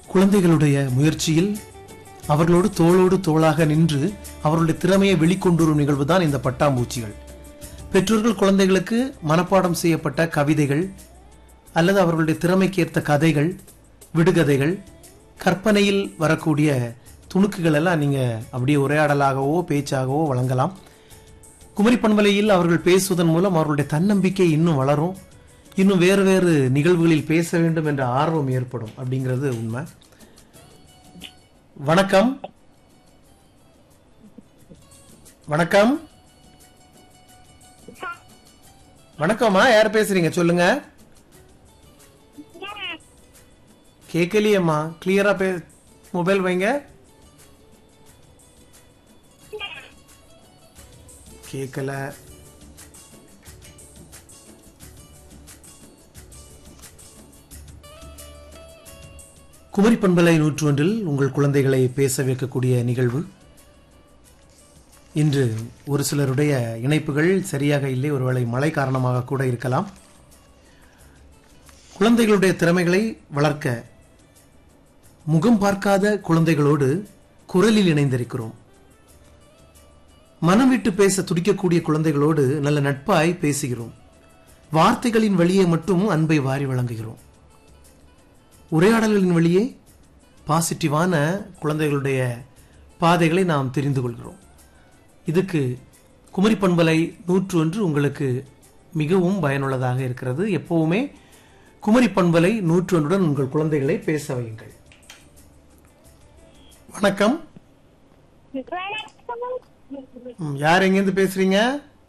குழந்தைகளுடைய முயற்சியில் அவர்களோடு தோளோடு தோளாக நின்று அவர்களுடைய திறமையை வெளிக்கொண்டு வரும் நிகழ்வுதான் இந்த பட்டாம்பூச்சிகள் பெற்றோர்கள் குழந்தைகளுக்கு மனப்பாடம் செய்யப்பட்ட கவிதைகள் அல்லது அவர்களுடைய திறமைக்கேற்ற கதைகள் விடுகதைகள் கற்பனையில் வரக்கூடிய துணுக்குகள் எல்லாம் நீங்க அப்படியே உரையாடலாகவோ பேச்சாகவோ வழங்கலாம் குமரி பண்பலையில் அவர்கள் பேசுவதன் மூலம் அவர்களுடைய தன்னம்பிக்கை இன்னும் வளரும் இன்னும் வேறு வேறு நிகழ்வுகளில் பேச வேண்டும் என்ற ஆர்வம் ஏற்படும் அப்படிங்கிறது உண்மை வணக்கம் வணக்கம் வணக்கம்மா யார் பேசுறீங்க சொல்லுங்க கேட்கலையேம்மா கிளியரா பே மொபைல் வைங்க கேட்கல குமரி பண்பலை நூற்றொன்றில் உங்கள் குழந்தைகளை பேச வைக்கக்கூடிய நிகழ்வு இன்று ஒரு சிலருடைய இணைப்புகள் சரியாக இல்லை ஒருவேளை மழை காரணமாக கூட இருக்கலாம் குழந்தைகளுடைய திறமைகளை வளர்க்க முகம் பார்க்காத குழந்தைகளோடு குரலில் இணைந்திருக்கிறோம் மனம் விட்டு பேச துடிக்கக்கூடிய குழந்தைகளோடு நல்ல நட்பாய் பேசுகிறோம் வார்த்தைகளின் வழியே மட்டும் அன்பை வாரி வழங்குகிறோம் உரையாடல்களின் வழியே பாசிட்டிவான குழந்தைகளுடைய பாதைகளை நாம் தெரிந்து கொள்கிறோம் இதுக்கு குமரி பண்பலை நூற்று ஒன்று உங்களுக்கு மிகவும் பயனுள்ளதாக இருக்கிறது எப்பவுமே குமரி பண்பலை நூற்று ஒன்றுடன் உங்கள் குழந்தைகளை பேச வையுங்கள் வணக்கம் ம், யார் எங்கேருந்து பேசுறீங்க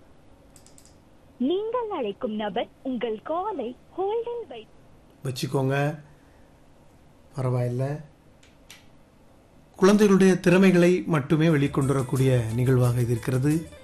நீங்கள் அழைக்கும் நபர் உங்கள் காலை ஹோல்டில் வை வச்சுக்கோங்க பரவாயில்ல குழந்தைகளுடைய திறமைகளை மட்டுமே வெளிக்கொண்டு வரக்கூடிய நிகழ்வாக இது இருக்கிறது